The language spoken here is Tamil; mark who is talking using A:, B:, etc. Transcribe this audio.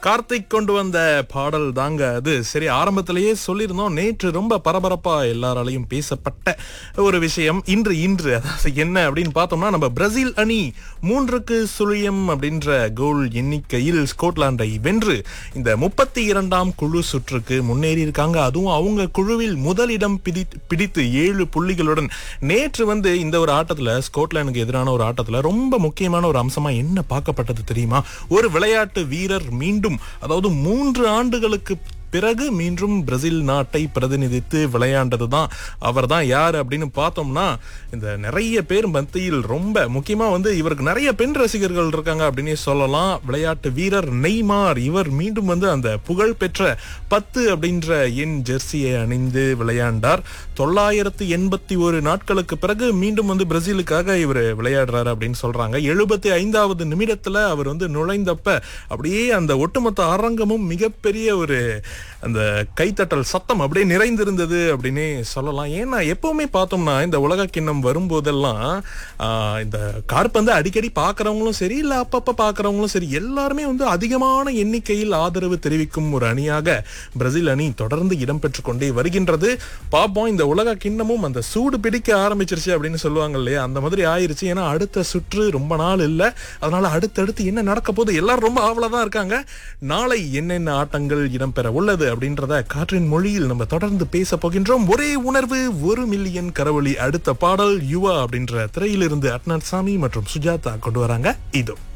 A: கார்த்திக் கொண்டு வந்த பாடல் தாங்க அது சரி ஆரம்பத்திலேயே சொல்லியிருந்தோம் நேற்று ரொம்ப பரபரப்பா எல்லாராலையும் பேசப்பட்ட ஒரு விஷயம் இன்று இன்று அதாவது என்ன அப்படின்னு பார்த்தோம்னா நம்ம பிரேசில் அணி மூன்றுக்கு சுழியம் அப்படின்ற கோல் எண்ணிக்கையில் ஸ்கொட்லாண்டை வென்று இந்த முப்பத்தி இரண்டாம் குழு சுற்றுக்கு முன்னேறி இருக்காங்க அதுவும் அவங்க குழுவில் முதலிடம் பிடி பிடித்து ஏழு புள்ளிகளுடன் நேற்று வந்து இந்த ஒரு ஆட்டத்துல ஸ்கொட்லாந்துக்கு எதிரான ஒரு ஆட்டத்துல ரொம்ப முக்கியமான ஒரு அம்சமா என்ன பார்க்கப்பட்டது தெரியுமா ஒரு விளையாட்டு வீரர் மீண்டும் அதாவது மூன்று ஆண்டுகளுக்கு பிறகு மீண்டும் பிரேசில் நாட்டை பிரதிநிதித்து விளையாண்டது தான் அவர் தான் யார் அப்படின்னு பார்த்தோம்னா இந்த நிறைய பேர் மத்தியில் ரொம்ப முக்கியமா வந்து இவருக்கு நிறைய பெண் ரசிகர்கள் இருக்காங்க அப்படின்னு சொல்லலாம் விளையாட்டு வீரர் நெய்மார் இவர் மீண்டும் வந்து அந்த புகழ் பெற்ற பத்து அப்படின்ற எண் ஜெர்சியை அணிந்து விளையாண்டார் தொள்ளாயிரத்து எண்பத்தி ஒரு நாட்களுக்கு பிறகு மீண்டும் வந்து பிரேசிலுக்காக இவர் விளையாடுறாரு அப்படின்னு சொல்றாங்க எழுபத்தி ஐந்தாவது நிமிடத்துல அவர் வந்து நுழைந்தப்ப அப்படியே அந்த ஒட்டுமொத்த அரங்கமும் மிகப்பெரிய ஒரு அந்த கைத்தட்டல் சத்தம் அப்படியே நிறைந்திருந்தது அப்படின்னே சொல்லலாம் ஏன்னா எப்பவுமே பார்த்தோம்னா இந்த உலக கிண்ணம் வரும்போதெல்லாம் ஆஹ், இந்த கார்பந்து அடிக்கடி பார்க்கறவங்களும் சரி இல்ல அப்பப்ப பார்க்கறவங்களும் சரி எல்லாருமே வந்து அதிகமான எண்ணிக்கையில் ஆதரவு தெரிவிக்கும் ஒரு அணியாக பிரேசில் அணி தொடர்ந்து இடம்பெற்று கொண்டே வருகின்றது பார்ப்போம் இந்த உலக கிண்ணமும் அந்த சூடு பிடிக்க ஆரம்பிச்சிருச்சு அப்படின்னு சொல்லுவாங்க இல்லையா அந்த மாதிரி ஆயிருச்சு ஏன்னா அடுத்த சுற்று ரொம்ப நாள் இல்ல அதனால அடுத்தடுத்து என்ன நடக்க போகுது எல்லாரும் ரொம்ப ஆவலா தான் இருக்காங்க நாளை என்னென்ன ஆட்டங்கள் இடம்பெற உள்ளது அப்படின்றத காற்றின் மொழியில் நம்ம தொடர்ந்து பேச போகின்றோம் ஒரே உணர்வு ஒரு மில்லியன் கரவொலி அடுத்த பாடல் யுவா அப்படின்ற திரையிலிருந்து அட்னாத் சாமி மற்றும் சுஜாதா கொண்டு வராங்க இதோ